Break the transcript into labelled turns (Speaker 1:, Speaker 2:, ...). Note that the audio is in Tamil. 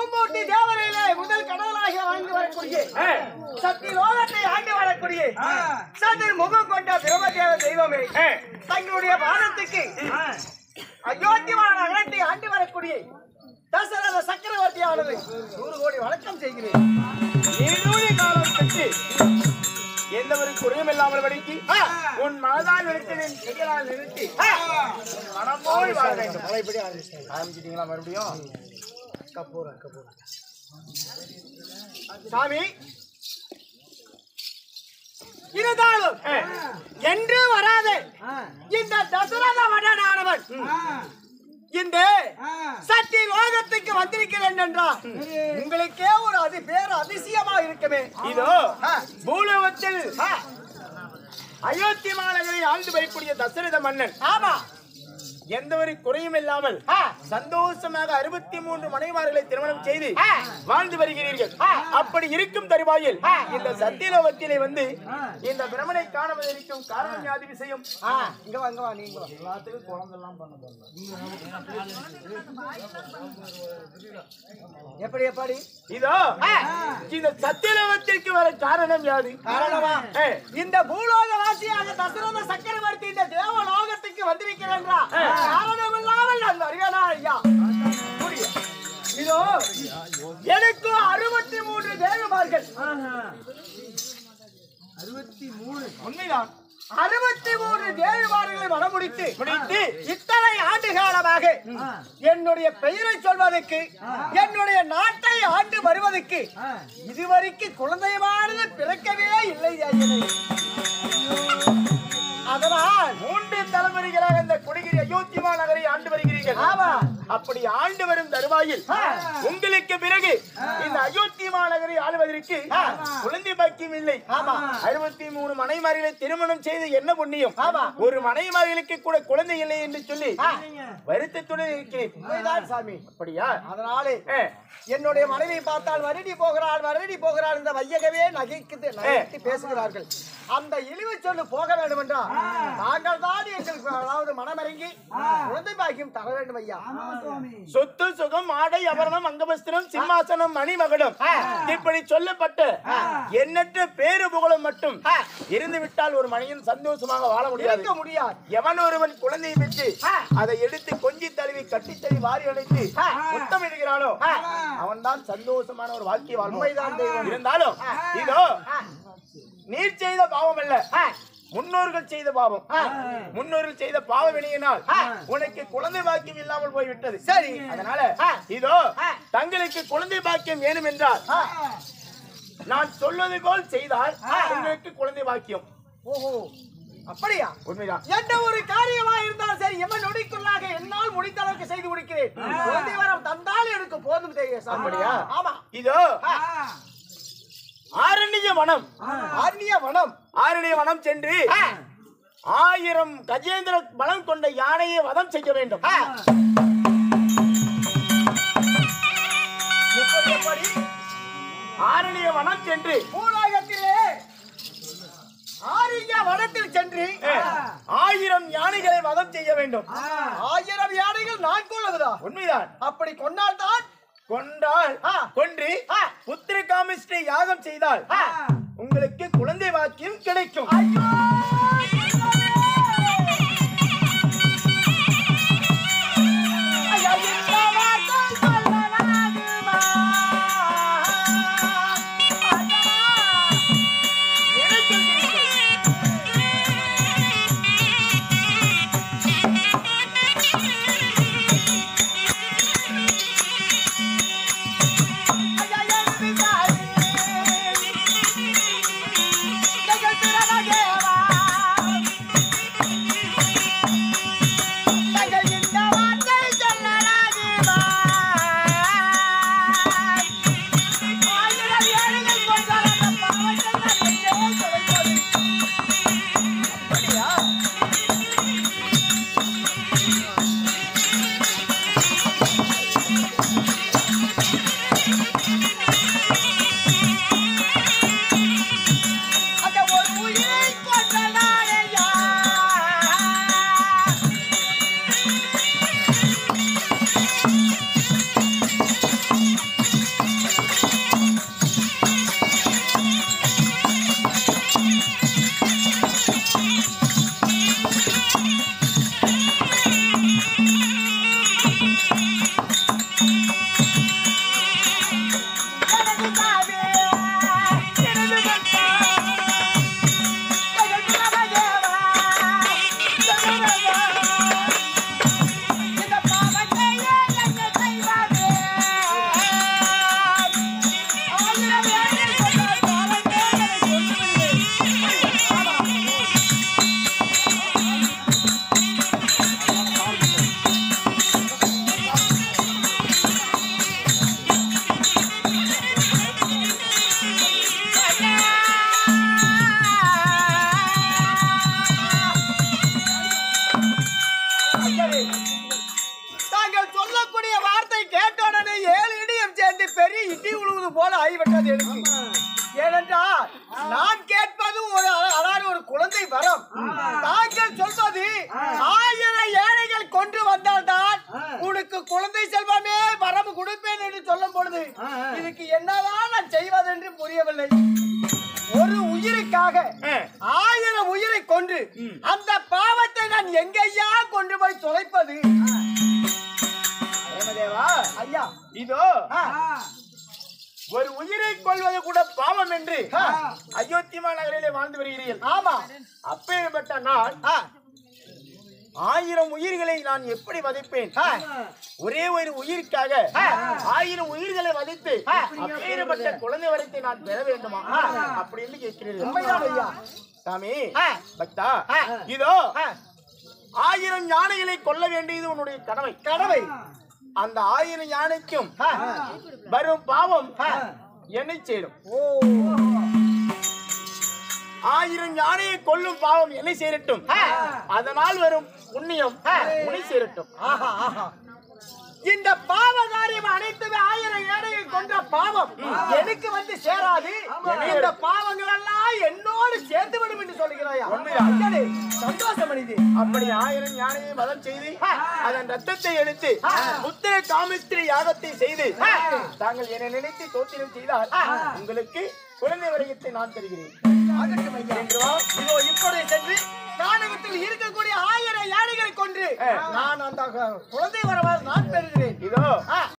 Speaker 1: மும்மூர்த்தி தேவரையிலே முதல் கடவுளாக வாழ்ந்து வரக்கூடிய
Speaker 2: ஆ.
Speaker 1: சக்தி லோகத்தை ஆண்டு வரக்கூடிய சற்று முகம் கொண்ட பிரம்மதேவ தெய்வமே
Speaker 2: ஆ.
Speaker 1: தங்களுடைய வானத்துக்கு அயோத்தியமான நகரத்தை ஆண்டு வரக்கூடிய தசரத சக்கரவர்த்தியானது நூறு கோடி வணக்கம் செய்கிறேன்
Speaker 2: நீடூழி காலம் பெற்று எந்த ஒரு குறையும் இல்லாமல் படிக்கு உன் மனதால் நிறுத்தினின் கைகளால் நிறுத்தி உன் மனம் போய் வாழ வேண்டும்
Speaker 1: இப்படி ஆரம்பிச்சிட்டீங்களா மறுபடியும் கப்பூரம் கப்பூரம் சாமி இருந்தாலும் என்று வராத இந்த தசரத வடனானவன் இந்த சக்தி லோகத்துக்கு வந்திருக்கிறேன் என்றால் உங்களுக்கே ஒரு அது பேர் அதிசயமா இருக்குமே
Speaker 2: இதோ
Speaker 1: ஆ.
Speaker 2: பூலோகத்தில்
Speaker 1: ஆ,
Speaker 2: அயோத்தி மாநகரை ஆழ்ந்து வரக்கூடிய தசரத மன்னன்
Speaker 1: ஆமா
Speaker 2: எந்த ஒரு குறையும் இல்லாமல்
Speaker 1: ஆ.
Speaker 2: சந்தோஷமாக அறுபத்தி மூன்று மனைவார்களை திருமணம் செய்து
Speaker 1: ஆ.
Speaker 2: வாழ்ந்து வருகிறீர்கள்
Speaker 1: ஆ.
Speaker 2: அப்படி இருக்கும் தருவாயில்
Speaker 1: ஆ.
Speaker 2: இந்த சத்தியலோகத்திலே வந்து இந்த பிரமனை காணுவதற்கும் காரணம் யாது விஷயம்
Speaker 1: ஆ, இங்க வா இங்க வா நீங்க வா
Speaker 2: எல்லாத்துக்கும் குழந்தெல்லாம் பண்ண
Speaker 1: எப்படி எப்படி
Speaker 2: இதோ இந்த சத்தியலோகத்திற்கு வர காரணம் யாது
Speaker 1: காரணமா
Speaker 2: ஏ,
Speaker 1: இந்த பூலோக வாசியாக தசரத சக்கரவர்த்தி இந்த தேவலோகத்துக்கு வந்திருக்கிறேன் காரணம் இல்லாமல் நான் அறியனா ஐயா புரிய. இதோ எனக்கு அறுபத்தி மூன்று தேவமார்கள்
Speaker 2: உண்மைதான்
Speaker 1: அறுபத்தி மூன்று தேவமார்களை மனமுடித்து
Speaker 2: முடித்து
Speaker 1: இத்தனை ஆண்டு காலமாக என்னுடைய பெயரை சொல்வதற்கு என்னுடைய நாட்டை ஆண்டு வருவதற்கு இதுவரைக்கு குழந்தையமானது பிறக்கவே இல்லை ஐயனே. அதனால்
Speaker 2: மூன்று தலைமுறைகளாக இந்த குடிகிரி அயோத்திமா நகரை ஆண்டு வருகிறீர்கள்
Speaker 1: ஆமா.
Speaker 2: அப்படி ஆண்டு வரும் தருவாயில் உங்களுக்கு பிறகு இந்த அயோத்திமா நகரை ஆளுவதற்கு குழந்தை பாக்கியம் இல்லை
Speaker 1: ஆமா.
Speaker 2: அறுபத்தி மூணு மனைமார்களை திருமணம் செய்து என்ன புண்ணியம்
Speaker 1: ஆமா.
Speaker 2: ஒரு மனைமார்களுக்கு கூட குழந்தை இல்லை என்று சொல்லி வருத்தத்துடன் இருக்கிறேன்
Speaker 1: உண்மைதான் சாமி
Speaker 2: அப்படியா
Speaker 1: அதனாலே
Speaker 2: ஏ,
Speaker 1: என்னுடைய மனைவி பார்த்தால் வருடி போகிறாள் வருடி போகிறாள் இந்த வையகவே நகைக்குது நகைத்து பேசுகிறார்கள் அந்த இழிவு சொல்லு போக வேண்டும் என்றால் தாங்கள் தான் எங்களுக்கு அதாவது மனமரங்கி குழந்தை பாக்கியம் தர வேண்டும் ஐயா
Speaker 2: சொத்து சுகம் ஆடை ஆபரணம் அங்கவஸ்திரம் சிம்மாசனம் மணிமகுடம் இப்படி சொல்லப்பட்ட எண்ணற்ற பேரு புகழும் மட்டும் இருந்து விட்டால் ஒரு மனிதன் சந்தோஷமாக வாழ முடியாது
Speaker 1: இருக்க முடியாது
Speaker 2: எவன் ஒருவன் குழந்தையை பெற்று அதை எடுத்து கொஞ்சி தழுவி கட்டி தழுவி வாரி அணைத்து முத்தமிடுகிறானோ அவன் தான் சந்தோஷமான ஒரு வாழ்க்கை
Speaker 1: உண்மைதான் தெய்வம்.
Speaker 2: வாழ்வான் இருந்தாலும் இதோ நீர் செய்த பாவம் அல்ல முன்னோர்கள் செய்த பாவம் முன்னோர்கள் செய்த பாவ வினையினால் உனக்கு குழந்தை பாக்கியம் இல்லாமல் போய்விட்டது
Speaker 1: சரி.
Speaker 2: அதனால இதோ தங்களுக்கு குழந்தை பாக்கியம் வேணும் என்றால் நான் சொல்வது போல் செய்தால் உங்களுக்கு குழந்தை பாக்கியம்
Speaker 1: ஓஹோ அப்படியா
Speaker 2: உண்மைதான்
Speaker 1: எந்த ஒரு காரியமா இருந்தாலும் சரி எம்மன் நொடிக்குள்ளாக என்னால் முடிந்த அளவுக்கு செய்து முடிக்கிறேன் குழந்தை வரம் தந்தால் எனக்கு போதும் தெய்வ சாமி.
Speaker 2: அப்படியா?
Speaker 1: ஆமா
Speaker 2: இதோ ஆரண்ய வனம்
Speaker 1: ஆர்ணிய வனம்
Speaker 2: ஆரண்ய வனம் சென்று ஆயிரம் கஜேந்திர பலம் கொண்ட யானையை வதம் செய்ய வேண்டும்
Speaker 1: எப்படி எப்படி
Speaker 2: ஆரண்ய வனம் சென்று
Speaker 1: பூலோகத்திலே ஆரிய வனத்தில் சென்று
Speaker 2: ஆயிரம் யானைகளை வதம் செய்ய வேண்டும்
Speaker 1: ஆயிரம் யானைகள் நான் கொள்ளுகிறா
Speaker 2: உண்மைதான்
Speaker 1: அப்படி கொண்டால் தான்
Speaker 2: கொண்டால் கொன்று புத்திர காமிஷ்டை யாகம் செய்தால் உங்களுக்கு குழந்தை வாக்கியம் கிடைக்கும் என சொல்கிறீர்கள்?
Speaker 1: ஐயா இடி உழுவது போல ஆகிவிட்டது எனக்கு ஏனென்றால் நான் கேட்பது ஒரு அ- அதாவது ஒரு குழந்தை வரம் தாங்கள் சொல்வது ஆயிரம் ஏழைகள் கொண்டு வந்தால்தான் உனக்கு குழந்தை செல்வமே வரம் கொடுப்பேன் என்று சொல்லும் பொழுது இதுக்கு என்னதான் நான் செய்வது என்று புரியவில்லை ஒரு உயிருக்காக ஆயிரம் உயிரை கொன்று அந்த பாவத்தை நான் எங்கேயா கொண்டு போய் தொலைப்பது
Speaker 2: பிரேமதேவா
Speaker 1: ஐயா
Speaker 2: இதோ
Speaker 1: ஆ,
Speaker 2: ஒரு உயிரை கொள்வது கூட பாவம் என்று
Speaker 1: ஆ.
Speaker 2: அயோத்திமா நகரிலே வாழ்ந்து வருகிறீர்கள்
Speaker 1: ஆமா
Speaker 2: அப்பேற்பட்ட நான்
Speaker 1: ஆ,
Speaker 2: ஆயிரம் உயிர்களை நான் எப்படி வதைப்பேன்
Speaker 1: ஆ,
Speaker 2: ஒரே ஒரு உயிருக்காக ஆயிரம் உயிர்களை வதைத்து அப்பேற்பட்ட குழந்தை வரத்தை நான் பெற வேண்டுமா அப்படி என்று கேட்கிறீர்கள்
Speaker 1: உண்மைதான் ஐயா
Speaker 2: சாமி
Speaker 1: ஆ.
Speaker 2: பக்தா
Speaker 1: ஆ.
Speaker 2: இதோ
Speaker 1: ஆ,
Speaker 2: ஆயிரம் யானைகளை கொல்ல வேண்டியது உன்னுடைய கடமை
Speaker 1: கடவை
Speaker 2: அந்த ஆயிரம் யானைக்கும்
Speaker 1: ஆ,
Speaker 2: வரும் பாவம் என்னை சேரும்
Speaker 1: ஓ
Speaker 2: ஆயிரம் யானையை கொல்லும் பாவம் என்னை சேரட்டும் அதனால் வரும் புண்ணியம் உன்னை சேரட்டும்
Speaker 1: ஆஹா ஆஹா இந்த பாவ காரியம் அனைத்துமே ஆயிரம் ஏழையை கொன்ற பாவம் எனக்கு வந்து சேராது இந்த பாவங்கள் எல்லாம் என்னோடு சேர்த்து விடும் என்று சொல்கிறாயா அடடே, சந்தோஷம் அணிது
Speaker 2: அப்படி ஆயிரம் யானையை வதம் செய்து அதன் ரத்தத்தை எடுத்து புத்திர காமிஸ்திரி யாகத்தை செய்து தாங்கள் என்னை நினைத்து தோத்திரம் செய்தால் உங்களுக்கு குழந்தை வரையத்தை நான் தருகிறேன்
Speaker 1: ஆகட்டும் ஐயா. இதோ இப்பொழுது சென்று நாடகத்தில் இருக்கக்கூடிய ஆயிரம் யானைகளை கொன்று நான் அந்த குழந்தை வரவாறு நான் பெறுகிறேன்
Speaker 2: இதோ
Speaker 1: ஆ.